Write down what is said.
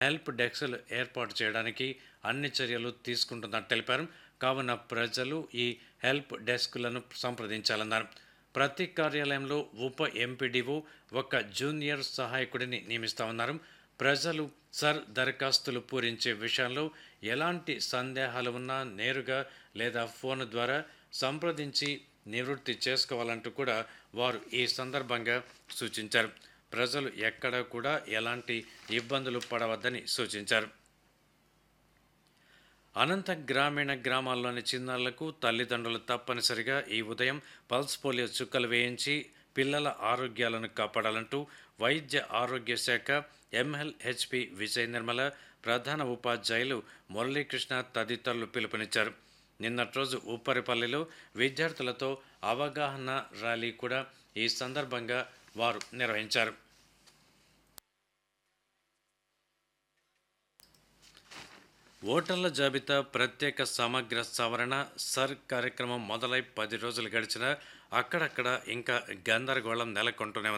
help డెస్క్లు ఏర్పాటు చేయడానికి అన్ని చర్యలు తీసుకుంటుందని తెలిపారు కావున ప్రజలు ఈ హెల్ప్ డెస్క్లను సంప్రదించాలన్నారు ప్రతి కార్యాలయంలో ఉప ఎంపీడీఓ ఒక జూనియర్ సహాయకుడిని నియమిస్తామన్నారు ప్రజలు సర్ దరఖాస్తులు పూరించే విషయంలో ఎలాంటి సందేహాలు ఉన్నా నేరుగా లేదా ఫోన్ ద్వారా సంప్రదించి నివృత్తి చేసుకోవాలంటూ కూడా వారు ఈ సందర్భంగా సూచించారు ప్రజలు ఎక్కడ కూడా ఎలాంటి ఇబ్బందులు పడవద్దని సూచించారు అనంత గ్రామీణ గ్రామాల్లోని చిన్నారులకు తల్లిదండ్రులు తప్పనిసరిగా ఈ ఉదయం పల్స్ పోలియో చుక్కలు వేయించి పిల్లల ఆరోగ్యాలను కాపాడాలంటూ వైద్య ఆరోగ్య శాఖ ఎంఎల్హెచ్పి విజయ నిర్మల ప్రధాన ఉపాధ్యాయులు మురళీకృష్ణ తదితరులు పిలుపునిచ్చారు నిన్నటి రోజు ఉప్పరిపల్లిలో విద్యార్థులతో అవగాహన ర్యాలీ కూడా ఈ సందర్భంగా వారు నిర్వహించారు ఓటర్ల జాబితా ప్రత్యేక సమగ్ర సవరణ సర్ కార్యక్రమం మొదలై పది రోజులు గడిచినా అక్కడక్కడ ఇంకా గందరగోళం నెలకొంటూనే ఉంది